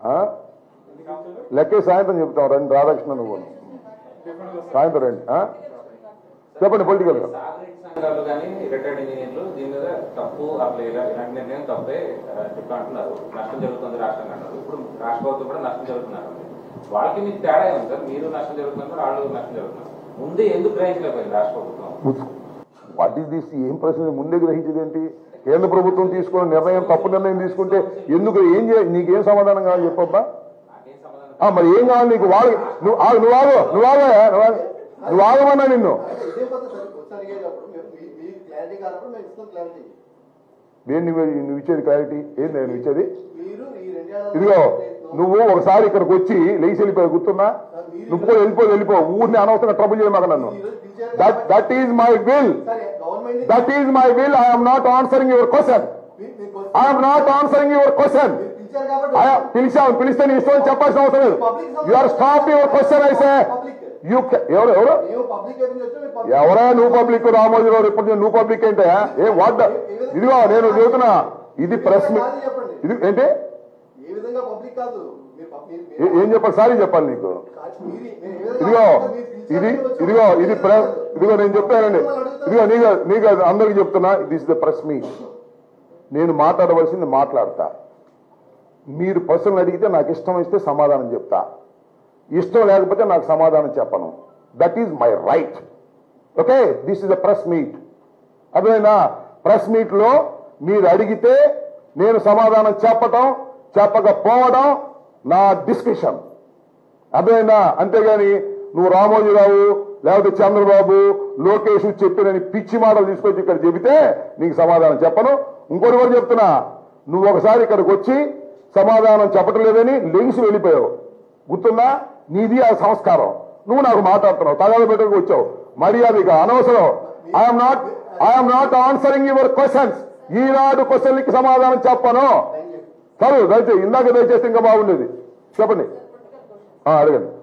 ఆ? లెక్కే సాయంత్రం చెప్తాం రండి రాధాకృష్ణ నువ్వు సాయంత్రం రండి ఆ? చెప్పండి పొలిటికల్ గా సాగరిక సంఘాలు కానీ రిటైర్డ్ ఇంజనీర్లు దీని మీద తప్పు అసలు ఇలా- ఇలాంటి నిర్ణయం తప్పే ఆ, చెప్పి అంటున్నారు నష్టం జరుగుతుంది రాష్ట్రానికి అంటారు ఇప్పుడు రాష్ట్ర ప్రభుత్వం కూడా నష్టం జరుగుతున్నారు వాళ్ళకి మీకు తేడా ఉంది సార్ మీరు నష్టం జరుగుతున్నారు వాళ్ళు నష్టం జరుగుతున్నారు ముందే ఎందుకు గ్రహించలేకపోయింది రాష్ట్ర ప్రభుత్వం వాట్ ఈస్ దిస్ ఏం ప్రశ్న ముందే గ్రహించేది ఏంటి కేంద్ర ప్రభుత్వం తీసుకున్న నిర్ణయం తప్పు నిర్ణయం తీసుకుంటే ఎందుకు ఏం చేయ నీకేం సమాధానం కావాలి చెప్పబ్బా నాకేం సమాధానం ఆ, మరి ఏం కావాలి నీకు వాళ్ళు నువ్వు ఆగు నువ్వు ఆగు నువ్వు ఆగు నువ్వు ఆగు. నువ్వు ఆగమన్నా నిన్ను ఇదే పద్ధతి సార్ ఒకసారి అడిగేటప్పుడు మేము మీ మీ క్లారిటీ కానప్పుడు మేము ఇస్తాం క్లారిటీ నేను నువ్వు నువ్వు ఇచ్చేది క్లారిటీ ఏంది నువ్వు ఇచ్చేది మీరు ఈ రెండేళ్ల ఇదిగో నువ్వు ఒకసారి ఇక్కడికి వచ్చి లేచి వెళ్ళిపోయి గుర్తున్నా నువ్వు కూడా వెళ్ళిపో వెళ్ళిపో ఊరిని అనవసరంగా ట్రబుల్ చేయమాక నన్ను that that is my will సరే government that is my will I'm not answering your question I'm not answering your question పిలిచారు కాబట్టి పిలిచావు పిలిస్తే నీ ఇష్టం చెప్పాల్సిన అవసరం లేదు you are stop your question అయితే యూ ఎవరు ఎవరు మేము పబ్లిక్ ఏమి వచ్చాం మీరు public- ఎవరా నువ్వు పబ్లిక్ రామోజీరావు ఇప్పుడు నువ్వు పబ్లిక్ ఏంటే ఏ వాట్ ఇదిగో నేను చెబుతున్నా ఇది ప్రెస్ మీ ఇది ఏంటి ఏ విధంగా పబ్లిక్ కాదు మీరు పబ్- మీరు- ఏ- ఏం చెప్పాలి సారీ చెప్పాలి నీకు మీరు- మీరు ఏ విధంగా ఇదిగో మీరు పిలిచారు, ఇది మేము వచ్చాం. ఇదిగో ఇది ప్రెస్ ఇదిగో నేను చెప్తానండి ఇదిగో నీకు నీకు అందరికి చెప్తున్నా దిస్ ద ప్రెస్ మీ నేను మాట్లాడవలసింది మాట్లాడతా మీరు ప్రశ్నలు అడిగితే నాకు ఇష్టం ఇస్తే సమాధానం చెప్తా ఇష్టం లేకపోతే నాకు సమాధానం చెప్పను that is my right okay this is the press meet అదేనా ప్రెస్ మీట్ లో మీరు అడిగితే నేను సమాధానం చెప్పటం చెప్పకపోవడం నా డిస్కషన్ అదేనా అంతేగాని నువ్వు రామోజీరావు లేకపోతే చంద్రబాబు లోకేష్ చెప్పినని పిచ్చి మాటలు తీసుకొచ్చి ఇక్కడ చెబితే నీకు సమాధానం చెప్పను ఇంకోటి కూడా చెప్తున్నా నువ్వు ఒకసారి ఇక్కడికి వచ్చి సమాధానం చెప్పటం లేదని లెగిసి వెళ్ళిపోయావు గుర్తుందా నీది ఆ సంస్కారం నువ్వు నాకు మాట్లాడుతున్నావు తగాద పెట్టకు వచ్చావు మర్యాదగా అనవసరం I'm not I'm not answering your questions ఈనాడు క్వశ్చన్లకి సమాధానం చెప్పను Thank you. సరే దయచేసి ఇందాక దయచేసి ఇంకా బాగుండేది చెప్పండి ఆ, అడగండి